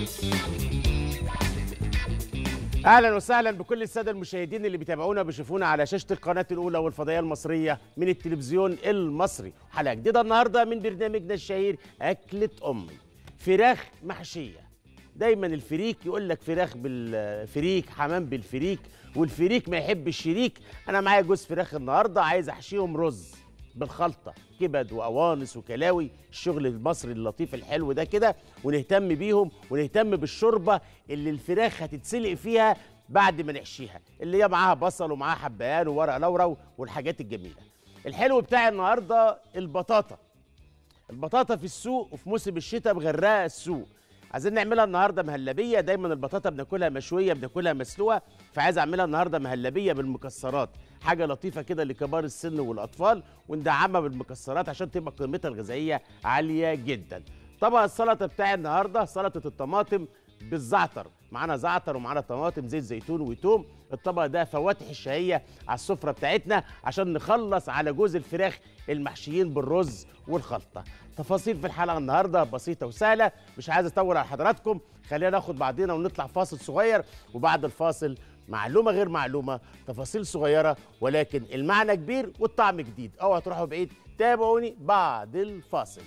اهلا وسهلا بكل الساده المشاهدين اللي بيتابعونا وبيشوفونا على شاشه القناه الاولى والفضائيه المصريه من التلفزيون المصري حلقه جديده النهارده من برنامجنا الشهير اكله امي فراخ محشيه دايما الفريك يقول لك فراخ بالفريك حمام بالفريك والفريك ما يحب الشريك انا معايا جوز فراخ النهارده عايز احشيهم رز بالخلطه كبد وقوانص وكلاوي الشغل المصري اللطيف الحلو ده كده ونهتم بيهم ونهتم بالشوربه اللي الفراخ هتتسلق فيها بعد ما نحشيها اللي هي معاها بصل ومعاها حبهان وورق لورا والحاجات الجميله الحلو بتاع النهارده البطاطا البطاطا في السوق وفي موسم الشتاء مغرقه السوق عايزين نعملها النهارده مهلبيه دايما البطاطا بناكلها مشويه بناكلها مسلوقه فعايز اعملها النهارده مهلبيه بالمكسرات حاجه لطيفه كده لكبار السن والاطفال وندعمها بالمكسرات عشان تبقى قيمتها الغذائيه عاليه جدا طبق السلطه بتاعي النهارده سلطه الطماطم بالزعتر معانا زعتر ومعانا طماطم زيت زيتون وتوم الطبق ده فواتح الشهيه على السفره بتاعتنا عشان نخلص على جوز الفراخ المحشيين بالرز والخلطه تفاصيل في الحلقه النهارده بسيطه وسهله مش عايز اطول على حضراتكم خلينا ناخد بعضينا ونطلع فاصل صغير وبعد الفاصل معلومه غير معلومه تفاصيل صغيره ولكن المعنى كبير والطعم جديد اوعوا تروحوا بعيد تابعوني بعد الفاصل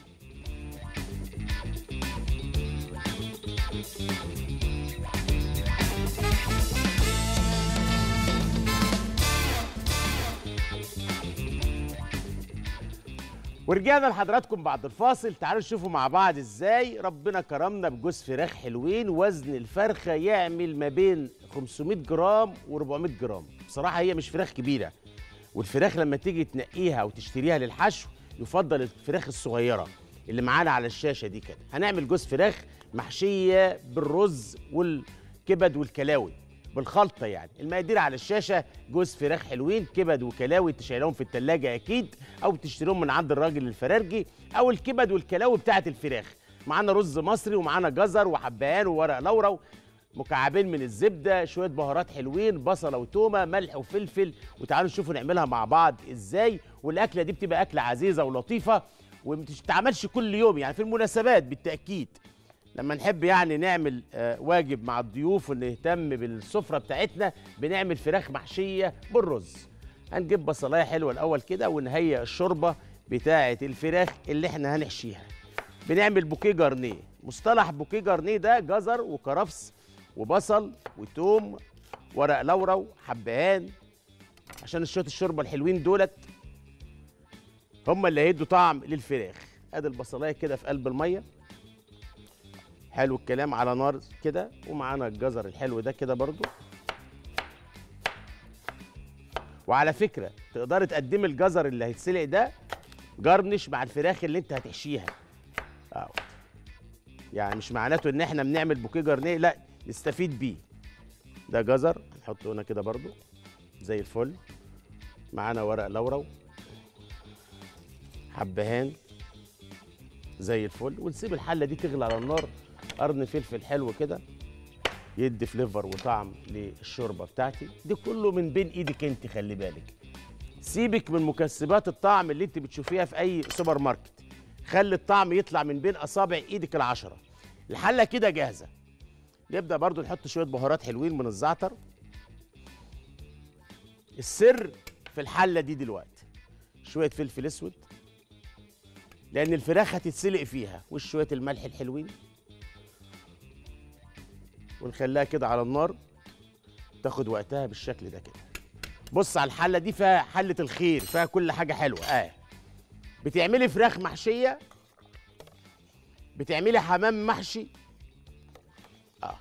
ورجعنا لحضراتكم بعد الفاصل تعالوا نشوفوا مع بعض ازاي ربنا كرمنا بجوز فراخ حلوين وزن الفرخه يعمل ما بين 500 جرام و400 جرام بصراحه هي مش فراخ كبيره والفراخ لما تيجي تنقيها او تشتريها للحشو يفضل الفراخ الصغيره اللي معانا على الشاشه دي كده هنعمل جوز فراخ محشيه بالرز والكبد والكلاوي بالخلطه يعني المقادير على الشاشه جوز فراخ حلوين كبد وكلاوي تشيلهم في التلاجة اكيد او تشتريهم من عند الراجل الفرارجي او الكبد والكلاوي بتاعه الفراخ معانا رز مصري ومعانا جزر وحبهان وورق لورا مكعبين من الزبده شويه بهارات حلوين بصله وتومه ملح وفلفل وتعالوا نشوفوا نعملها مع بعض ازاي والاكله دي بتبقى اكله عزيزه ولطيفه وما بتتعملش كل يوم يعني في المناسبات بالتاكيد لما نحب يعني نعمل آه، واجب مع الضيوف ونهتم بالسفره بتاعتنا بنعمل فراخ محشيه بالرز هنجيب بصلايه حلوه الاول كده ونهيئ الشوربه بتاعه الفراخ اللي احنا هنحشيها بنعمل بوكيه جارنيه مصطلح بوكيه جارنيه ده جزر وكرفس وبصل وتوم ورق لورا وحبهان عشان شويه الشوربه الحلوين دولت هم اللي هيدوا طعم للفراخ ادي البصلايه كده في قلب الميه حلو الكلام على نار كده ومعانا الجزر الحلو ده كده برضو وعلى فكرة تقدري تقدمي الجزر اللي هيتسلق ده جرنش مع الفراخ اللي انت هتحشيها أهو. يعني مش معناته ان احنا بنعمل بوكيه جرنيه لا نستفيد بيه ده جزر نحطه هنا كده برضو زي الفل معانا ورق لورا حبهان زي الفل ونسيب الحله دي تغلي على النار قرن فلفل حلو كده يدي فليفر وطعم للشوربه بتاعتي دي كله من بين ايدك انت خلي بالك سيبك من مكسبات الطعم اللي انت بتشوفيها في اي سوبر ماركت خلي الطعم يطلع من بين اصابع ايدك العشره الحله كده جاهزه نبدا برضو نحط شويه بهارات حلوين من الزعتر السر في الحله دي دلوقتي شويه فلفل اسود لان الفراخ هتتسلق فيها وشويه الملح الحلوين ونخليها كده على النار تاخد وقتها بالشكل ده كده بص على الحله دي فيها حله الخير فيها كل حاجه حلوه اه بتعملي فراخ محشيه بتعملي حمام محشي اه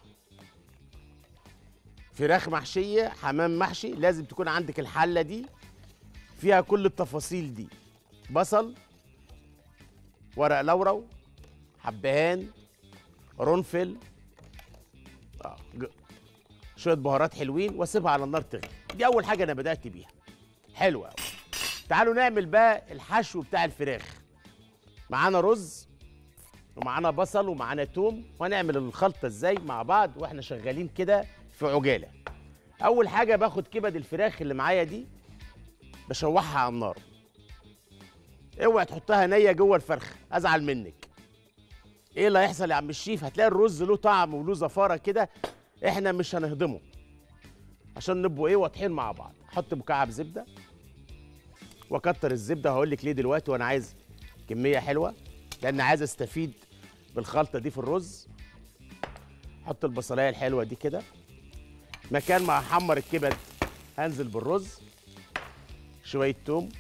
فراخ محشيه حمام محشي لازم تكون عندك الحله دي فيها كل التفاصيل دي بصل ورق لورا حبهان قرنفل آه، ج- شويه بهارات حلوين واسيبها على النار تغلي دي اول حاجه انا بدات بيها حلوه قوي تعالوا نعمل بقى الحشو بتاع الفراخ معانا رز ومعانا بصل ومعانا توم وهنعمل الخلطه ازاي مع بعض واحنا شغالين كده في عجاله اول حاجه باخد كبد الفراخ اللي معايا دي بشوحها على النار اوعي تحطها نيه جوه الفرخه ازعل منك ايه اللي هيحصل يا عم الشيف هتلاقي الرز له طعم وله زفاره كده احنا مش هنهضمه عشان نبقوا ايه واضحين مع بعض احط مكعب زبده واكتر الزبده هقول لك ليه دلوقتي وانا عايز كميه حلوه لان عايز استفيد بالخلطه دي في الرز احط البصلايه الحلوه دي كده مكان ما احمر الكبد هنزل بالرز شويه توم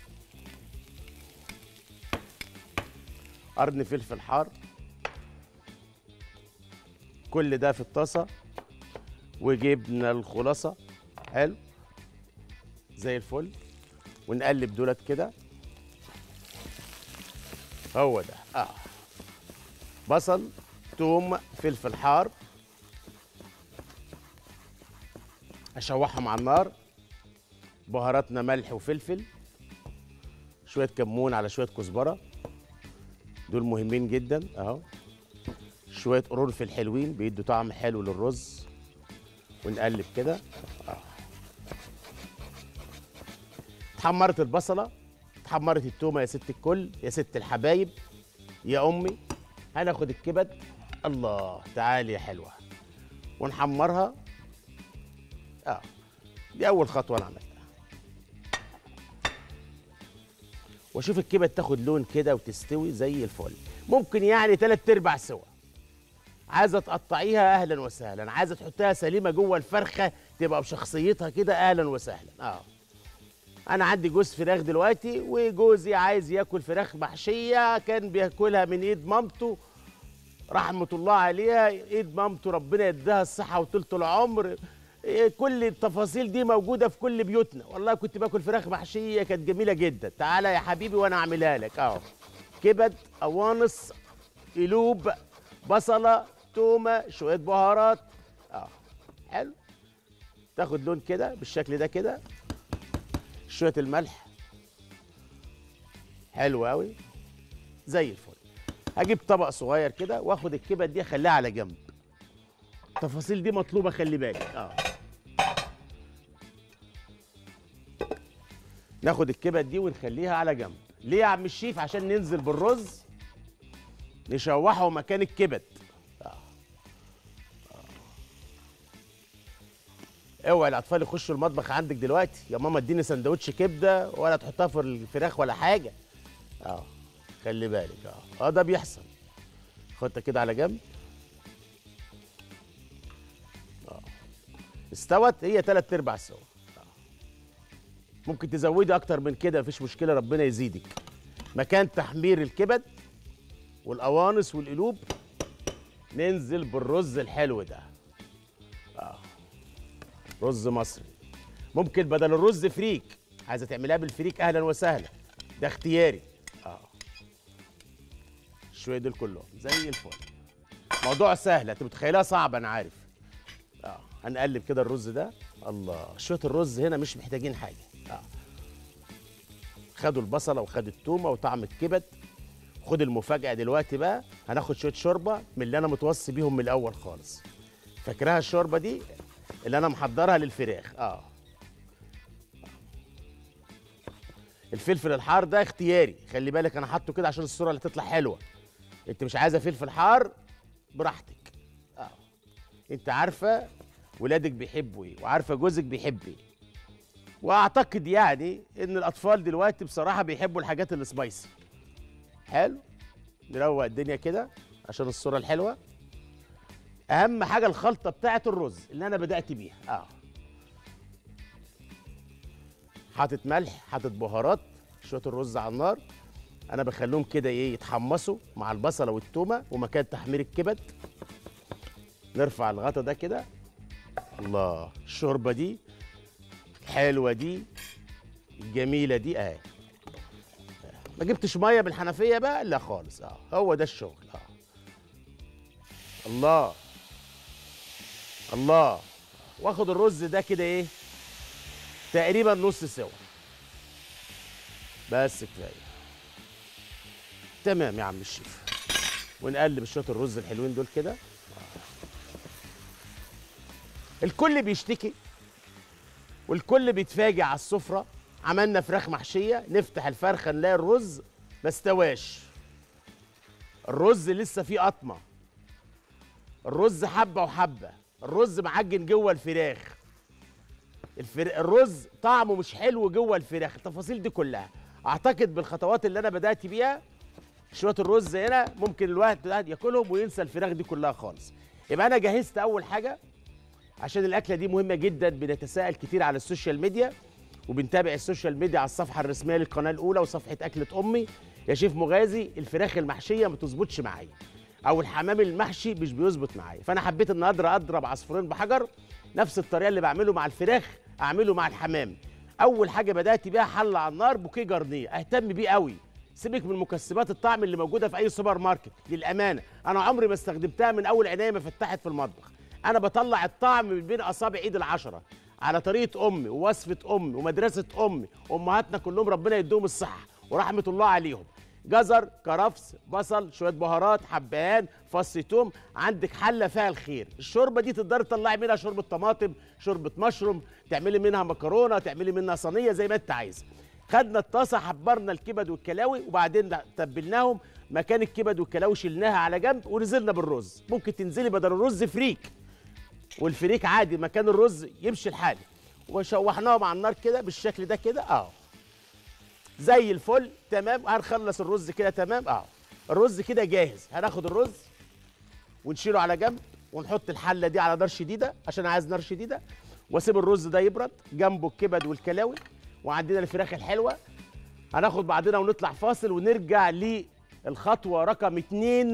قرن فلفل حار كل ده في الطاسه وجبنا الخلاصه حلو زي الفل ونقلب دولت كده هو ده اه بصل توم فلفل حار اشوحهم على النار بهاراتنا ملح وفلفل شويه كمون على شويه كزبره دول مهمين جدا اهو شويه قرنفل حلوين بيدوا طعم حلو للرز ونقلب كده آه. اتحمرت البصله اتحمرت التومه يا ست الكل يا ست الحبايب يا امي هناخد الكبد الله تعالي يا حلوه ونحمرها اه دي اول خطوه انا عملتها واشوف الكبد تاخد لون كده وتستوي زي الفل ممكن يعني تلات ارباع سوا عايزه تقطعيها اهلا وسهلا عايزه تحطيها سليمه جوه الفرخه تبقى بشخصيتها كده اهلا وسهلا اه انا عندي جوز فراخ دلوقتي وجوزي عايز ياكل فراخ محشيه كان بياكلها من ايد مامته رحمه الله عليها ايد مامته ربنا يديها الصحه وطولة العمر إيه كل التفاصيل دي موجوده في كل بيوتنا والله كنت باكل فراخ محشيه كانت جميله جدا تعالى يا حبيبي وانا اعملها لك اهو كبد قوانص قلوب بصله تومه شويه بهارات اه حلو تاخد لون كده بالشكل ده كده شويه الملح حلو قوي زي الفل هجيب طبق صغير كده واخد الكبد دي اخليها على جنب التفاصيل دي مطلوبه خلي بالك اه ناخد الكبد دي ونخليها على جنب ليه يا عم الشيف عشان ننزل بالرز نشوحه مكان الكبد آه. آه. اوعي الاطفال يخشوا المطبخ عندك دلوقتي يا ماما اديني سندوتش كبده ولا تحطها في الفراخ ولا حاجه اه خلي بالك اه اه ده بيحصل خدها كده على جنب استوت هي تلات ارباع سوا ممكن تزودي اكتر من كده مفيش مشكله ربنا يزيدك مكان تحمير الكبد والقوانص والقلوب ننزل بالرز الحلو ده آه. رز مصري ممكن بدل الرز فريك عايزه تعملها بالفريك اهلا وسهلا ده اختياري اه شويه دول كلهم زي الفل موضوع سهل انت متخيلها صعب انا عارف اه هنقلب كده الرز ده الله شويه الرز هنا مش محتاجين حاجه اه خدوا البصله وخدوا التومه وطعم الكبد خد المفاجاه دلوقتي بقى هناخد شويه شوربه من اللي انا متوصي بيهم من الاول خالص فاكراها الشوربه دي اللي انا محضرها للفراخ اه الفلفل الحار ده اختياري خلي بالك انا حاطه كده عشان الصوره اللي تطلع حلوه انت مش عايزه فلفل حار براحتك اه انت عارفه ولادك بيحبوا ايه وعارفه جوزك بيحب ايه واعتقد يعني ان الاطفال دلوقتي بصراحه بيحبوا الحاجات السبايسي حلو نروق الدنيا كده عشان الصوره الحلوه اهم حاجه الخلطه بتاعه الرز اللي انا بدات بيها اه حاطط ملح حاطط بهارات شويه الرز على النار انا بخليهم كده ايه يتحمصوا مع البصله والتومه ومكان تحمير الكبد نرفع الغطا ده كده الله الشوربه دي الحلوه دي الجميله دي اهي ما جبتش ميه من الحنفيه بقى لا خالص اه هو ده الشغل اه الله الله واخد الرز ده كده ايه تقريبا نص سوا بس كفايه تمام يا عم الشيف ونقلب شويه الرز الحلوين دول كده الكل بيشتكي والكل بيتفاجئ على السفره عملنا فراخ محشيه نفتح الفرخه نلاقي الرز ما استواش الرز لسه فيه قطمه الرز حبه وحبه الرز معجن جوه الفراخ الفر... الرز طعمه مش حلو جوه الفراخ التفاصيل دي كلها اعتقد بالخطوات اللي انا بدات بيها شويه الرز هنا ممكن الواحد ياكلهم وينسى الفراخ دي كلها خالص يبقى انا جهزت اول حاجه عشان الاكله دي مهمه جدا بنتساءل كتير على السوشيال ميديا وبنتابع السوشيال ميديا على الصفحه الرسميه للقناه الاولى وصفحه اكله امي يا شيف مغازي الفراخ المحشيه ما تظبطش معايا او الحمام المحشي مش بيظبط معايا فانا حبيت النهارده اضرب عصفورين بحجر نفس الطريقه اللي بعمله مع الفراخ اعمله مع الحمام اول حاجه بدات بيها حل على النار بوكيه جرنيه اهتم بيه قوي سيبك من مكسبات الطعم اللي موجوده في اي سوبر ماركت للامانه انا عمري ما استخدمتها من اول عينيا ما فتحت في المطبخ انا بطلع الطعم من بين اصابع ايد العشره على طريقه امي ووصفه امي ومدرسه امي امهاتنا كلهم ربنا يديهم الصحه ورحمه الله عليهم جزر كرفس بصل شويه بهارات حبهان فص توم عندك حله فيها الخير الشوربه دي تقدري تطلعي منها شوربه طماطم شوربه مشروم تعملي منها مكرونه تعملي منها صينيه زي ما انت عايزه خدنا الطاسه حبرنا الكبد والكلاوي وبعدين تبلناهم مكان الكبد والكلاوي شلناها على جنب ونزلنا بالرز ممكن تنزلي بدل الرز فريك والفريك عادي مكان الرز يمشي الحال وشوحناهم على النار كده بالشكل ده كده اهو زي الفل تمام هنخلص الرز كده تمام اهو الرز كده جاهز هناخد الرز ونشيله على جنب ونحط الحله دي على نار شديده عشان عايز نار شديده واسيب الرز ده يبرد جنبه الكبد والكلاوي وعندنا الفراخ الحلوه هناخد بعضنا ونطلع فاصل ونرجع للخطوه رقم اتنين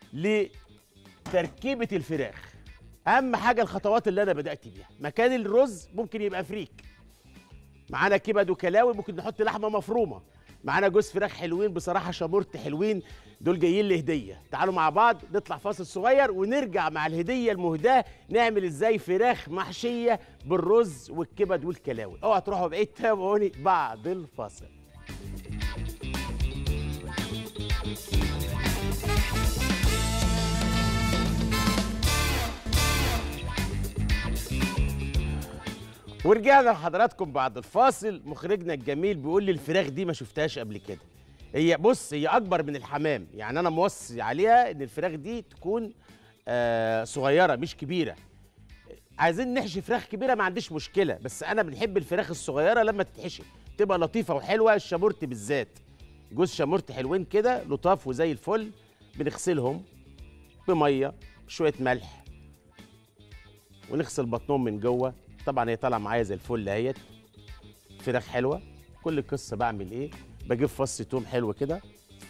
لتركيبه الفراخ اهم حاجه الخطوات اللي انا بدات بيها مكان الرز ممكن يبقى فريك معانا كبد وكلاوي ممكن نحط لحمه مفرومه معانا جوز فراخ حلوين بصراحه شامورت حلوين دول جايين لي هديه تعالوا مع بعض نطلع فاصل صغير ونرجع مع الهديه المهداه نعمل ازاي فراخ محشيه بالرز والكبد والكلاوي اوعى تروحوا بعيد تابعوني بعد الفاصل ورجعنا لحضراتكم بعد الفاصل مخرجنا الجميل بيقول لي الفراخ دي ما شفتهاش قبل كده هي بص هي اكبر من الحمام يعني انا موصي عليها ان الفراخ دي تكون آه صغيره مش كبيره عايزين نحشي فراخ كبيره ما عنديش مشكله بس انا بنحب الفراخ الصغيره لما تتحشي تبقى لطيفه وحلوه الشامورت بالذات جوز شامورت حلوين كده لطاف وزي الفل بنغسلهم بميه بشويه ملح ونغسل بطنهم من جوه طبعا هي طالعه معايا زي الفل اهيت فراخ حلوه كل القصه بعمل ايه بجيب فص توم حلو كده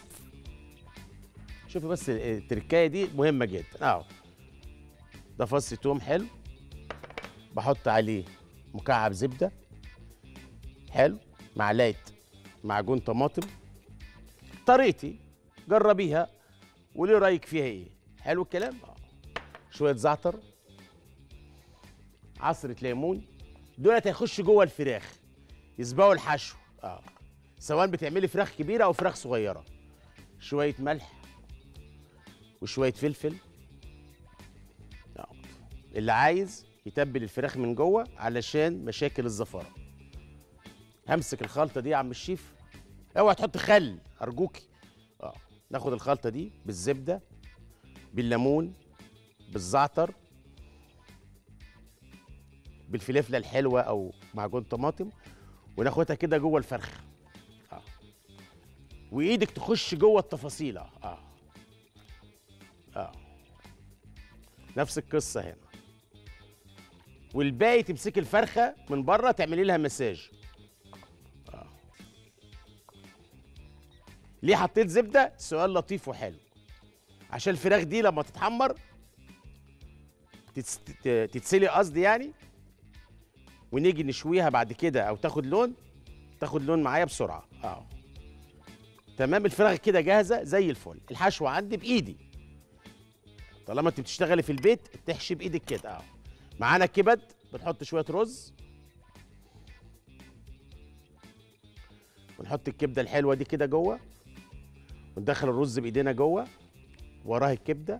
شوفي بس التركايه دي مهمه جدا اهو ده فص توم حلو بحط عليه مكعب زبده حلو معلقه معجون طماطم طريقتي جربيها وليه رايك فيها ايه حلو الكلام اه شويه زعتر عصره ليمون دولت هيخشوا جوه الفراخ يسبقوا الحشو اه سواء بتعملي فراخ كبيره او فراخ صغيره شويه ملح وشويه فلفل آه. اللي عايز يتبل الفراخ من جوه علشان مشاكل الزفاره همسك الخلطه دي يا عم الشيف اوعى تحط خل ارجوكي اه ناخد الخلطه دي بالزبده بالليمون بالزعتر بالفلفله الحلوه او معجون طماطم وناخدها كده جوه الفرخه اه وايدك تخش جوه التفاصيل اه اه اه نفس القصه هنا والباقي تمسكي الفرخه من بره تعملي لها مساج آه. ليه حطيت زبده سؤال لطيف وحلو عشان الفراخ دي لما تتحمر تتس... تتسلي قصدي يعني ونيجي نشويها بعد كده او تاخد لون تاخد لون معايا بسرعه اه تمام الفراخ كده جاهزه زي الفل الحشوه عندي بايدي طالما انت بتشتغلي في البيت تحشي بايدك كده اه معانا كبد بنحط شويه رز ونحط الكبده الحلوه دي كده جوه وندخل الرز بايدينا جوه وراه الكبده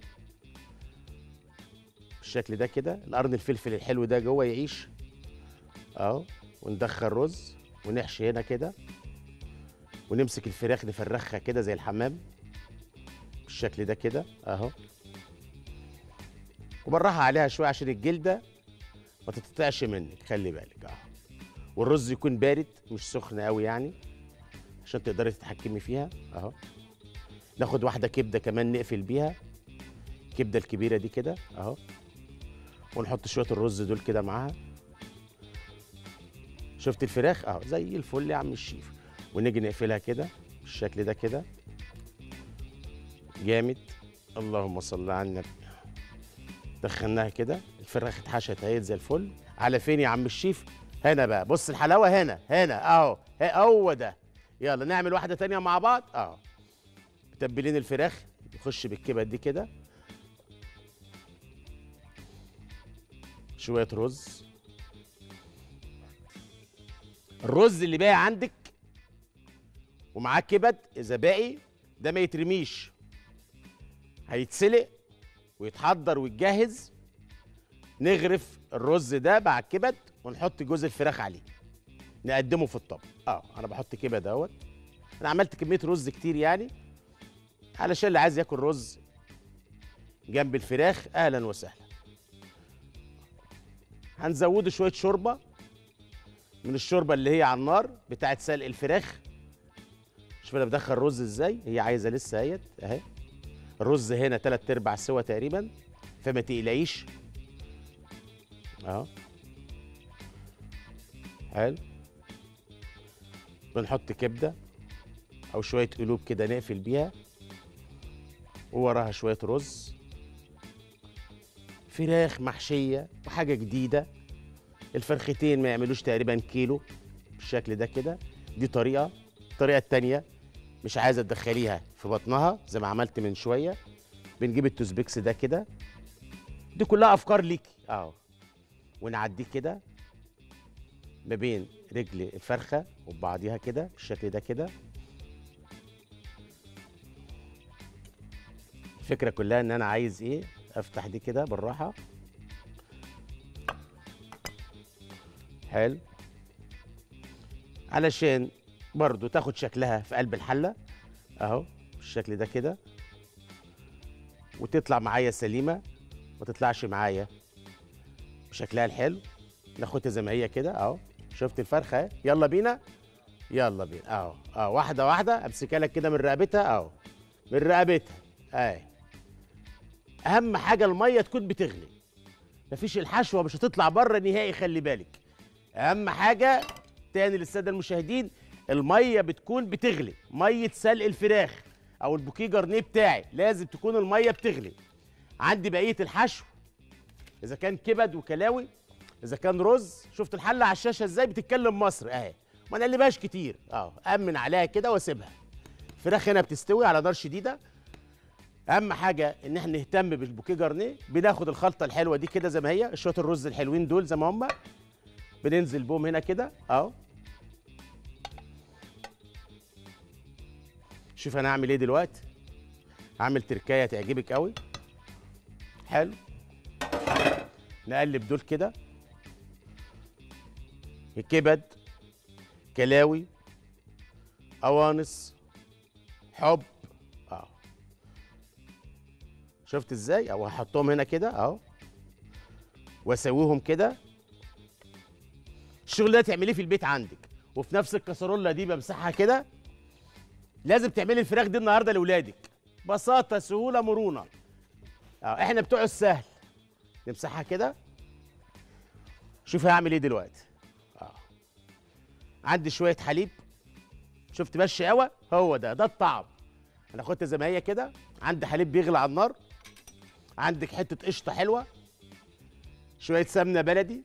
بالشكل ده كده القرن الفلفل الحلو ده جوه يعيش اهو وندخل رز ونحشي هنا كده ونمسك الفراخ نفرخها كده زي الحمام بالشكل ده كده اهو وبالراحه عليها شويه عشان الجلده ما تتقطعش منك خلي بالك اه والرز يكون بارد مش سخن قوي يعني عشان تقدري تتحكمي فيها اهو ناخد واحده كبده كمان نقفل بيها الكبده الكبيره دي كده اهو ونحط شويه الرز دول كده معاها شفت الفراخ اهو زي الفل يا عم الشيف ونيجي نقفلها كده بالشكل ده كده جامد اللهم صل على النبي دخلناها كده الفراخ اتحشت اهي زي الفل على فين يا عم الشيف هنا بقى بص الحلاوه هنا هنا اهو ها- هو ده يلا نعمل واحده تانية مع بعض اهو متبلين الفراخ نخش بالكبد دي كده شويه رز الرز اللي باقي عندك ومعاه كبد اذا باقي ده ما يترميش هيتسلق ويتحضر ويتجهز نغرف الرز ده مع الكبد ونحط جوز الفراخ عليه نقدمه في الطبق اه انا بحط كبد اهوت انا عملت كميه رز كتير يعني علشان اللي عايز ياكل رز جنب الفراخ اهلا وسهلا هنزوده شويه شوربه من الشوربه اللي هي على النار بتاعت سلق الفراخ شوف انا بدخل رز ازاي هي عايزه لسه اهيت اهي الرز هنا تلات ارباع سوا تقريبا فما تقلقيش اهو حلو بنحط كبده او شويه قلوب كده نقفل بيها ووراها شويه رز فراخ محشيه وحاجه جديده الفرختين ما يعملوش تقريبا كيلو بالشكل ده كده دي طريقه الطريقه التانيه مش عايزه تدخليها في بطنها زي ما عملت من شويه بنجيب التوزبيكس ده كده دي كلها افكار ليكي اهو ونعديه كده ما بين رجل الفرخه وبعضيها كده بالشكل ده كده الفكره كلها ان انا عايز ايه افتح دي كده بالراحه حلو علشان برضو تاخد شكلها في قلب الحله اهو بالشكل ده كده وتطلع معايا سليمه ما تطلعش معايا بشكلها الحلو ناخدها زي ما هي كده اهو شفت الفرخه اهي يلا بينا يلا بينا اهو اهو واحده واحده امسكها لك كده من رقبتها اهو من رقبتها اهي اهم حاجه الميه تكون بتغلي مفيش الحشوه مش هتطلع بره نهائي خلي بالك اهم حاجه تاني للساده المشاهدين الميه بتكون بتغلي ميه سلق الفراخ او البوكيه جرنيه بتاعي لازم تكون الميه بتغلي عندي بقيه الحشو اذا كان كبد وكلاوي اذا كان رز شفت الحله على الشاشه ازاي بتتكلم مصر اهي ما نقلبهاش كتير اه امن عليها كده واسيبها الفراخ هنا بتستوي على نار شديده اهم حاجه ان احنا نهتم بالبوكيه جرنيه بناخد الخلطه الحلوه دي كده زي ما هي شويه الرز الحلوين دول زي ما هم بننزل بهم هنا كده اهو شوف انا هعمل ايه دلوقتي هعمل تركايه تعجبك قوي حلو نقلب دول كده كبد كلاوي قوانص حب اه شفت ازاي او هحطهم هنا كده اهو واسويهم كده الشغل ده تعمليه في البيت عندك وفي نفس الكسرولة دي بمسحها كده لازم تعملي الفراخ دي النهارده لاولادك بساطه سهوله مرونه اه احنا بتوع السهل نمسحها كده شوف هعمل ايه دلوقتي اه عندي شويه حليب شفت بقى الشقاوه هو ده ده الطعم انا خدت زي ما هي كده عندي حليب بيغلي على النار عندك حته قشطه حلوه شويه سمنه بلدي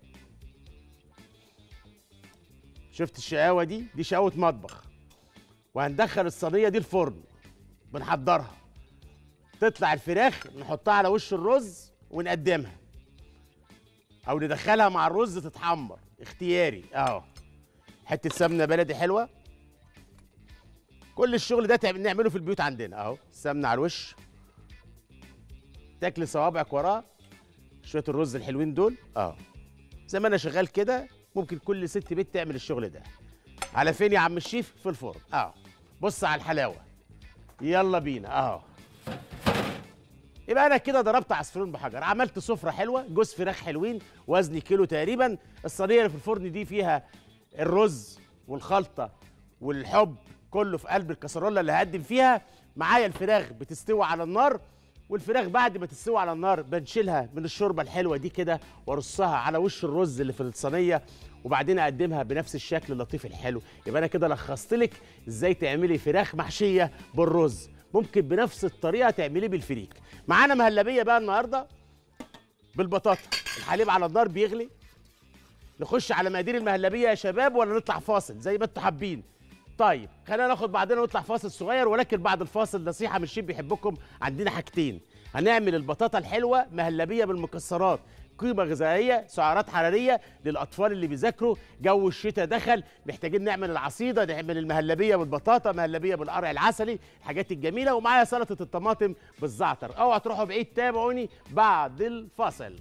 شفت الشقاوه دي دي شقاوه مطبخ وهندخل الصينيه دي الفرن بنحضرها تطلع الفراخ نحطها على وش الرز ونقدمها او ندخلها مع الرز تتحمر اختياري اهو حته سمنه بلدي حلوه كل الشغل ده تعمل- نعمله في البيوت عندنا اهو السمنه على الوش تاكل صوابعك وراه شويه الرز الحلوين دول اه زي ما انا شغال كده ممكن كل ست بيت تعمل الشغل ده على فين يا عم الشيف في الفرن اه بص على الحلاوه يلا بينا اهو يبقى انا كده ضربت عصفورين بحجر عملت سفره حلوه جوز فراخ حلوين وزن كيلو تقريبا الصينيه اللي في الفرن دي فيها الرز والخلطه والحب كله في قلب الكسرونه اللي هقدم فيها معايا الفراخ بتستوي على النار والفراخ بعد ما تستوي على النار بنشيلها من الشوربه الحلوه دي كده وارصها على وش الرز اللي في الصينيه وبعدين اقدمها بنفس الشكل اللطيف الحلو يبقى انا كده لخصت لك ازاي تعملي فراخ محشيه بالرز ممكن بنفس الطريقه تعمليه بالفريك معانا مهلبيه بقى النهارده بالبطاطا الحليب على النار بيغلي نخش على مقادير المهلبيه يا شباب ولا نطلع فاصل زي ما انتوا حابين طيب خلينا ناخد بعدين ونطلع فاصل صغير ولكن بعد الفاصل نصيحه من الشيف بيحبكم عندنا حاجتين هنعمل البطاطا الحلوه مهلبيه بالمكسرات قيمه غذائيه سعرات حراريه للاطفال اللي بيذاكروا جو الشتاء دخل محتاجين نعمل العصيده نعمل المهلبيه بالبطاطا مهلبيه بالقرع العسلي الحاجات الجميله ومعايا سلطه الطماطم بالزعتر اوعى تروحوا بعيد تابعوني بعد الفاصل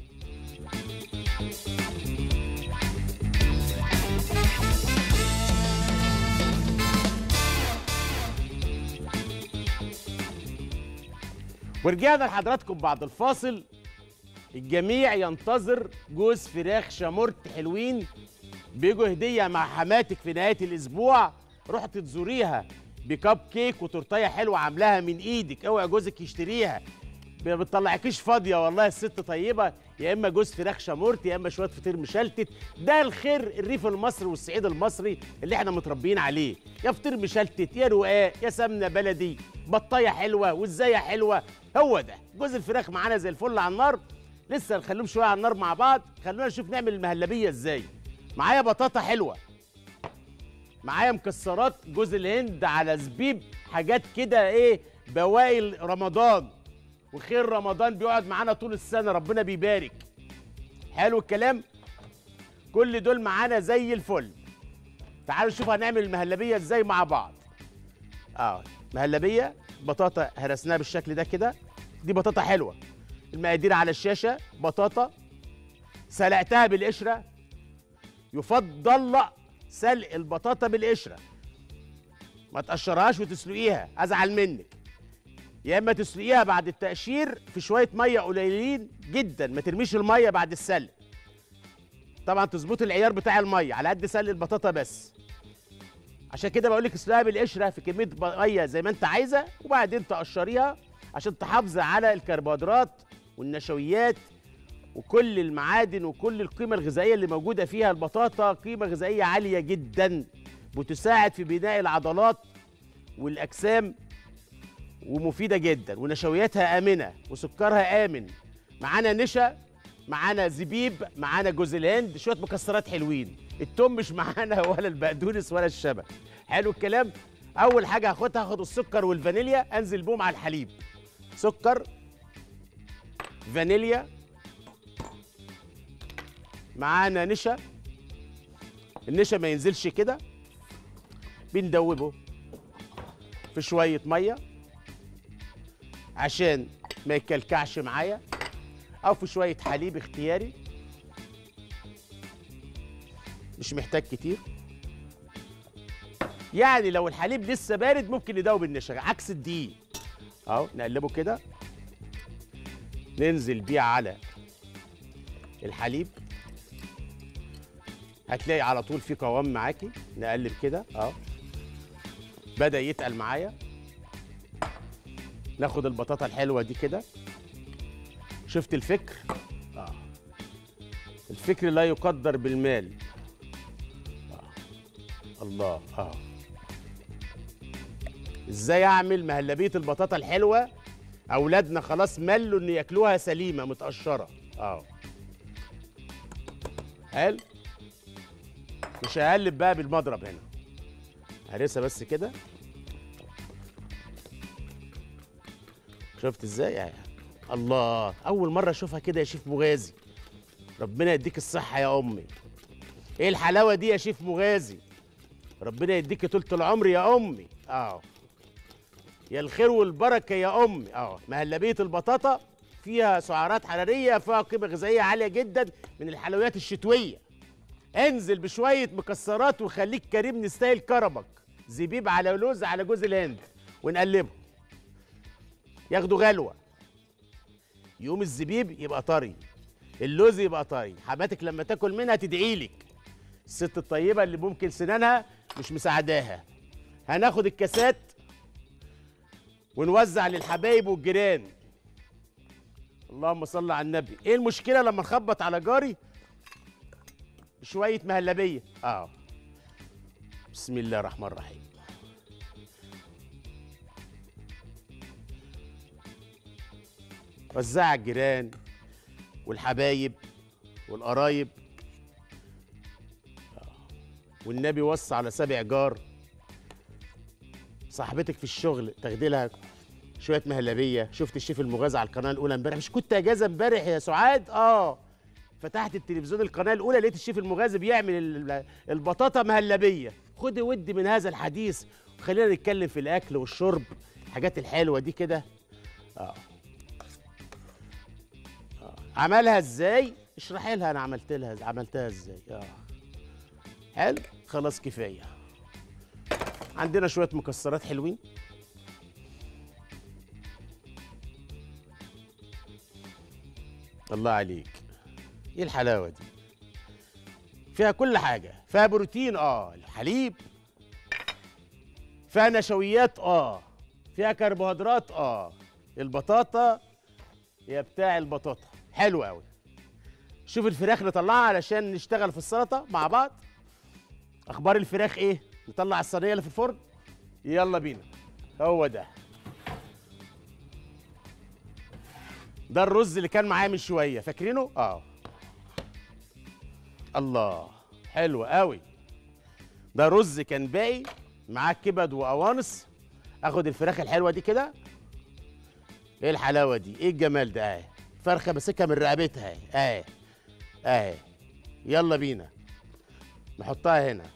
ورجعنا لحضراتكم بعد الفاصل الجميع ينتظر جوز فراخ شامورت حلوين بيجوا هديه مع حماتك في نهايه الاسبوع رحت تزوريها بكب كيك وتورتيه حلوه عاملاها من ايدك اوعي جوزك يشتريها ما بتطلعكيش فاضيه والله الست طيبه يا اما جوز فراخ شامورت يا اما شويه فطير مشلتت ده الخير الريف المصري والصعيد المصري اللي احنا متربيين عليه يا فطير مشلتت يا رقاق يا سمنه بلدي بطايه حلوه وازايه حلوه هو ده جوز الفراخ معانا زي الفل على النار لسه نخليهم شويه على النار مع بعض خلونا نشوف نعمل المهلبيه ازاي معايا بطاطا حلوه معايا مكسرات جوز الهند على زبيب حاجات كده ايه بواقي رمضان وخير رمضان بيقعد معانا طول السنه ربنا بيبارك حلو الكلام كل دول معانا زي الفل تعالوا نشوف هنعمل المهلبيه ازاي مع بعض اه مهلبيه بطاطا هرسناها بالشكل ده كده دي بطاطا حلوه المقادير على الشاشه بطاطا سلقتها بالقشره يفضل سلق البطاطا بالقشره ما تقشرهاش وتسلقيها ازعل منك يا اما تسلقيها بعد التقشير في شويه ميه قليلين جدا ما ترميش الميه بعد السلق طبعا تظبط العيار بتاع الميه على قد سلق البطاطا بس عشان كده بقول لك اسلقها بالقشره في كميه ميه زي ما انت عايزه وبعدين تقشريها عشان تحافظي على الكربوهيدرات والنشويات وكل المعادن وكل القيمه الغذائيه اللي موجوده فيها البطاطا قيمه غذائيه عاليه جدا بتساعد في بناء العضلات والاجسام ومفيده جدا ونشوياتها امنه وسكرها امن معانا نشا معانا زبيب معانا جوز الهند شويه مكسرات حلوين التوم مش معانا ولا البقدونس ولا الشبت حلو الكلام اول حاجه هاخدها هاخد السكر والفانيليا انزل بهم على الحليب سكر فانيليا معانا نشا النشا ما ينزلش كده بندوبه في شويه ميه عشان ما يكلكعش معايا او في شويه حليب اختياري مش محتاج كتير يعني لو الحليب لسه بارد ممكن ندوب النشا عكس الدقيق اهو نقلبه كده ننزل بيه على الحليب هتلاقي على طول في قوام معاكي نقلب كده اهو بدا يتقل معايا ناخد البطاطا الحلوه دي كده شفت الفكر آه. الفكر لا يقدر بالمال آه. الله اه ازاي اعمل مهلبيه البطاطا الحلوه اولادنا خلاص ملوا ان ياكلوها سليمه متقشره اه حلو مش هقلب بقى بالمضرب هنا هرسها بس كده شفت ازاي يعني الله اول مره اشوفها كده يا شيف مغازي ربنا يديك الصحه يا امي ايه الحلاوه دي يا شيف مغازي ربنا يديك طولة العمر يا امي اه يا الخير والبركه يا امي اه مهلبيه البطاطا فيها سعرات حراريه فيها قيمه غذائيه عاليه جدا من الحلويات الشتويه انزل بشويه مكسرات وخليك كريم نستاهل كرمك زبيب على لوز على جوز الهند ونقلبه ياخدوا غلوه يقوم الزبيب يبقى طري اللوز يبقى طري حماتك لما تاكل منها تدعي لك الست الطيبه اللي ممكن سنانها مش مساعداها هناخد الكاسات ونوزع للحبايب والجيران اللهم صل على النبي ايه المشكله لما نخبط على جاري شويه مهلبيه اه بسم الله الرحمن الرحيم وزع على الجيران والحبايب والقرايب آه. والنبي وصى على سبع جار صاحبتك في الشغل تاخدي لها شويه مهلبيه شفت الشيف المغازى على القناه الاولى امبارح مش كنت اجازه امبارح يا سعاد اه فتحت التلفزيون القناه الاولى لقيت الشيف المغازي بيعمل ال- البطاطا مهلبيه خدي ودي من هذا الحديث وخلينا نتكلم في الاكل والشرب الحاجات الحلوه دي كده اه عملها ازاي اشرحي لها انا عملت لها عملتها ازاي اه حلو خلاص كفايه عندنا شويه مكسرات حلوين الله عليك ايه الحلاوه دي فيها كل حاجه فيها بروتين اه الحليب فيها نشويات اه فيها كربوهيدرات اه البطاطا يا بتاع البطاطا حلو قوي شوف الفراخ نطلعها علشان نشتغل في السلطه مع بعض اخبار الفراخ ايه نطلع الصينيه اللي في الفرن يلا بينا هو ده ده الرز اللي كان معايا من شويه فاكرينه اه الله حلو قوي ده رز كان باقي معاه كبد وقوانص اخد الفراخ الحلوه دي كده ايه الحلاوه دي ايه الجمال ده اهي فرخه ماسكها من رقبتها اهي اهي اهي يلا بينا نحطها هنا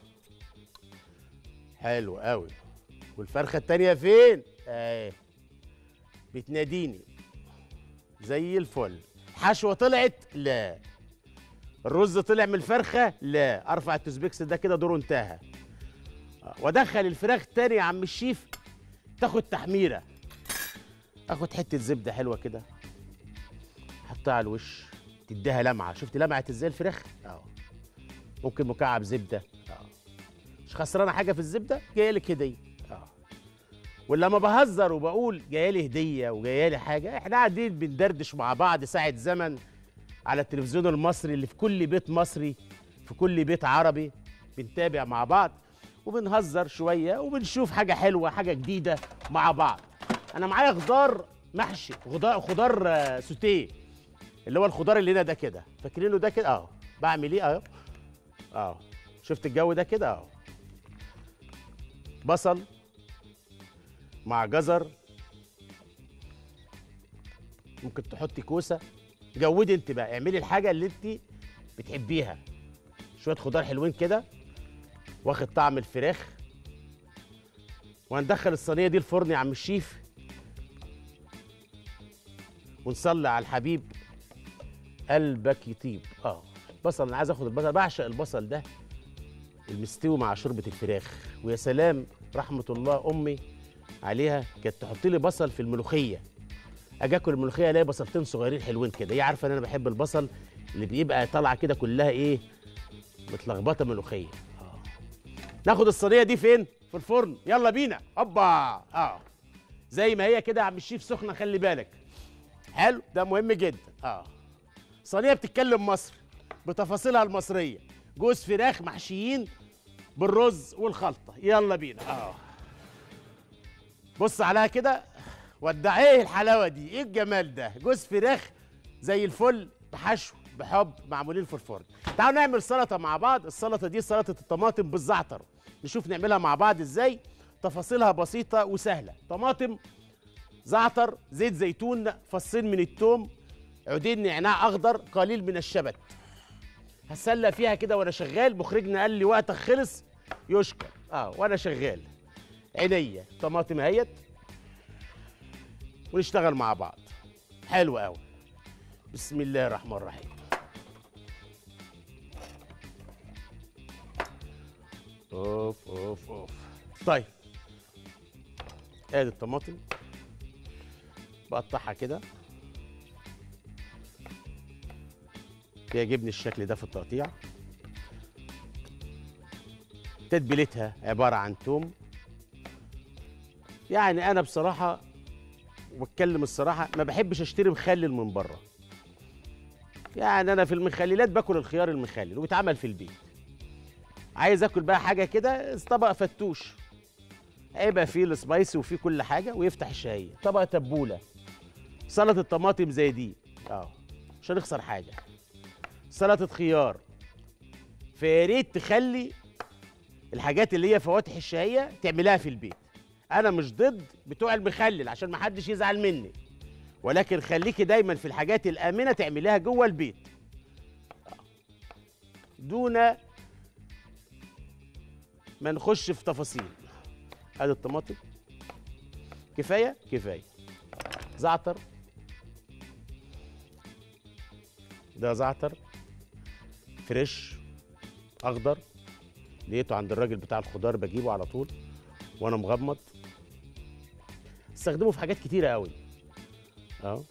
حلو قوي والفرخه التانيه فين اهي بتناديني زي الفل حشوه طلعت لا الرز طلع من الفرخه لا ارفع التوزبيكس ده كده دوره انتهى آه، وادخل الفراخ تاني يا عم الشيف تاخد تحميره اخد حته زبده حلوه كده احطها على الوش تديها لمعه شفت لمعت ازاي الفراخ اه ممكن مكعب زبده اه مش خسرانه حاجه في الزبده جايه لك هديه اه ولما بهزر وبقول جايه لي هديه وجايه لي حاجه احنا قاعدين بندردش مع بعض ساعه زمن على التلفزيون المصري اللي في كل بيت مصري في كل بيت عربي بنتابع مع بعض وبنهزر شويه وبنشوف حاجه حلوه حاجه جديده مع بعض انا معايا خضار محشي خضار خضار آه، سوتيه اللي هو الخضار اللي هنا ده كده فاكرينه ده كده اه بعمل ايه اهو اه شفت الجو ده كده اه بصل مع جزر ممكن تحطي كوسه جودي انت بقى اعملي الحاجه اللي انت بتحبيها شويه خضار حلوين كده واخد طعم الفراخ وهندخل الصينيه دي الفرن يا عم الشيف ونصلي على الحبيب قلبك يطيب اه البصل انا عايز اخد البصل بعشق البصل ده المستوي مع شوربه الفراخ ويا سلام رحمه الله امي عليها كانت تحط لي بصل في الملوخيه اجي اكل الملوخيه الاقي بصلتين صغيرين حلوين كده هي عارفه ان انا بحب البصل اللي بيبقى طالعه كده كلها ايه متلخبطه ملوخيه اه ناخد الصينيه دي فين في الفرن يلا بينا هوبا اه زي ما هي كده يا عم الشيف سخنه خلي بالك حلو ده مهم جدا اه صينيه بتتكلم مصري بتفاصيلها المصريه جوز فراخ محشيين بالرز والخلطه يلا بينا اه بص عليها كده ودع ايه الحلاوه دي ايه الجمال ده جوز فراخ زي الفل بحشو بحب معمولين في الفرن تعالوا نعمل سلطه مع بعض السلطه دي سلطه الطماطم بالزعتر نشوف نعملها مع بعض ازاي تفاصيلها بسيطه وسهله طماطم زعتر زيت زيتون فصين من التوم عودين نعناع اخضر قليل من الشبت هسلى فيها كده وانا شغال مخرجنا قال لي وقتك خلص يشكر اه وانا شغال عينيا طماطم اهيت ونشتغل مع بعض حلو قوي بسم الله الرحمن الرحيم اوف اوف اوف طيب ادي الطماطم بقطعها كده بيعجبني الشكل ده في التقطيع تتبيلتها عباره عن توم يعني انا بصراحه واتكلم الصراحه ما بحبش اشتري مخلل من بره يعني انا في المخللات باكل الخيار المخلل وبيتعمل في البيت عايز اكل بقى حاجه كده طبق فتوش هيبقى فيه السبايسي وفيه كل حاجه ويفتح الشهيه طبق تبوله سلطه طماطم زي دي اه مش هنخسر حاجه سلطه خيار فيا ريت تخلي الحاجات اللي هي فواتح الشهيه تعملها في البيت انا مش ضد بتوع المخلل عشان ما حدش يزعل مني ولكن خليكي دايما في الحاجات الامنه تعمليها جوه البيت دون ما نخش في تفاصيل ادي الطماطم كفايه كفايه زعتر ده زعتر فريش اخضر لقيته عند الراجل بتاع الخضار بجيبه على طول وانا مغمض استخدمه في حاجات كتيره قوي اهو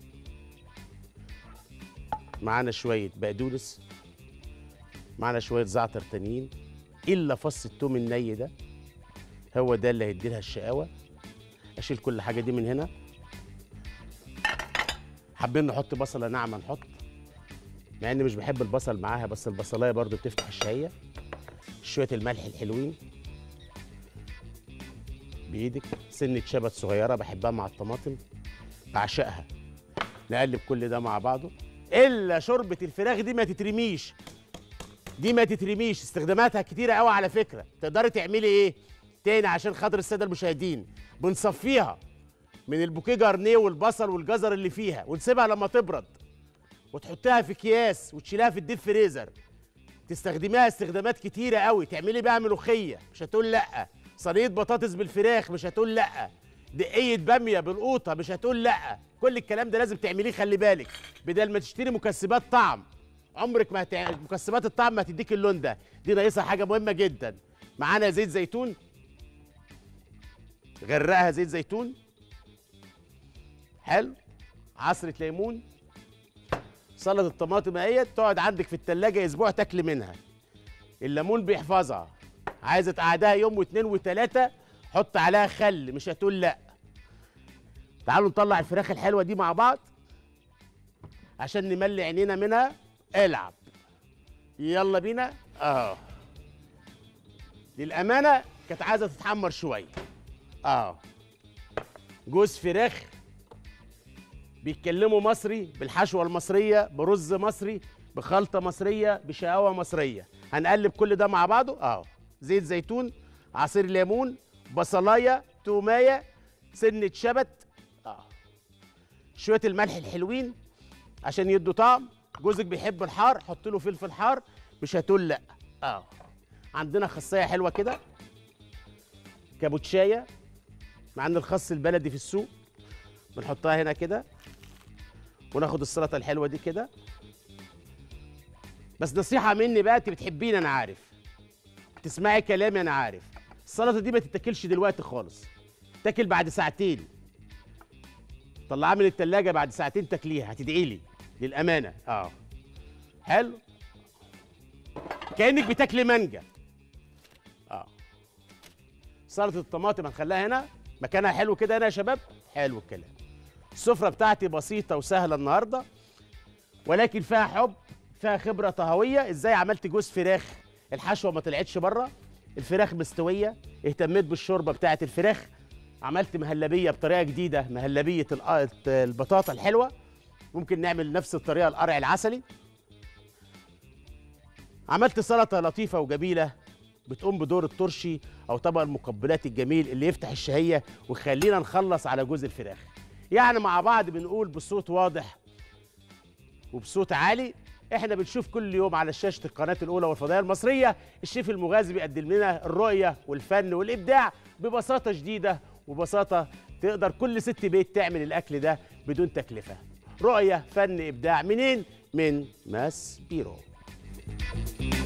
معانا شويه بقدونس معانا شويه زعتر تانيين الا فص التوم الني ده هو ده اللي هيدي لها الشقاوه اشيل كل حاجه دي من هنا حابين نحط بصله ناعمه نحط مع اني مش بحب البصل معاها بس البصلايه برضو بتفتح الشهيه شويه الملح الحلوين بايدك سنه شبت صغيره بحبها مع الطماطم بعشقها نقلب كل ده مع بعضه الا شوربه الفراخ دي ما تترميش دي ما تترميش استخداماتها كتيره قوي على فكره تقدري تعملي ايه تاني عشان خاطر الساده المشاهدين بنصفيها من البوكيه جارنيه والبصل والجزر اللي فيها ونسيبها لما تبرد وتحطها في اكياس وتشيلها في الديب فريزر تستخدميها استخدامات كتيره قوي تعملي بيها ملوخيه مش هتقول لا صينيه بطاطس بالفراخ مش هتقول لا دقيه باميه بالقوطه مش هتقول لا كل الكلام ده لازم تعمليه خلي بالك بدل ما تشتري مكسبات طعم عمرك ما هتع... مكسبات الطعم ما هتديك اللون ده دي ناقصها حاجه مهمه جدا معانا زيت زيتون غرقها زيت زيتون حلو عصره ليمون سلطه الطماطم اهي تقعد عندك في التلاجة اسبوع تاكل منها الليمون بيحفظها عايزه تقعدها يوم واثنين وثلاثه حط عليها خل مش هتقول لا تعالوا نطلع الفراخ الحلوه دي مع بعض عشان نملي عينينا منها العب يلا بينا اه للامانه كانت عايزه تتحمر شويه اه جوز فراخ بيتكلموا مصري بالحشوه المصريه برز مصري بخلطه مصريه بشقاوه مصريه هنقلب كل ده مع بعضه اه زيت زيتون عصير ليمون بصلايه تومايه سنه شبت اه شويه الملح الحلوين عشان يدوا طعم جوزك بيحب الحار حط له فلفل حار مش هتقول لا اه عندنا خاصيه حلوه كده كابوتشايه معانا الخس البلدي في السوق بنحطها هنا كده وناخد السلطه الحلوه دي كده بس نصيحه مني بقى انت بتحبيني انا عارف تسمعي كلامي انا عارف السلطه دي ما تتاكلش دلوقتي خالص تاكل بعد ساعتين طلعها من التلاجة بعد ساعتين تاكليها هتدعي لي للامانه اه حلو كانك بتاكلي مانجا اه سلطه الطماطم هنخليها هنا مكانها حلو كده هنا يا شباب حلو الكلام السفره بتاعتي بسيطه وسهله النهارده ولكن فيها حب فيها خبره طهويه ازاي عملت جوز فراخ الحشوه ما طلعتش بره الفراخ مستويه اهتميت بالشوربه بتاعه الفراخ عملت مهلبيه بطريقه جديده مهلبيه الق- البطاطا الحلوه ممكن نعمل نفس الطريقه القرع العسلي عملت سلطه لطيفه وجميله بتقوم بدور الترشي او طبق المقبلات الجميل اللي يفتح الشهيه ويخلينا نخلص على جوز الفراخ يعني مع بعض بنقول بصوت واضح وبصوت عالي احنا بنشوف كل يوم على شاشه القناه الاولى والفضائيه المصريه الشيف المغازي بيقدم لنا الرؤيه والفن والابداع ببساطه شديده وبساطه تقدر كل ست بيت تعمل الاكل ده بدون تكلفه رؤيه فن ابداع منين من ماس بيرو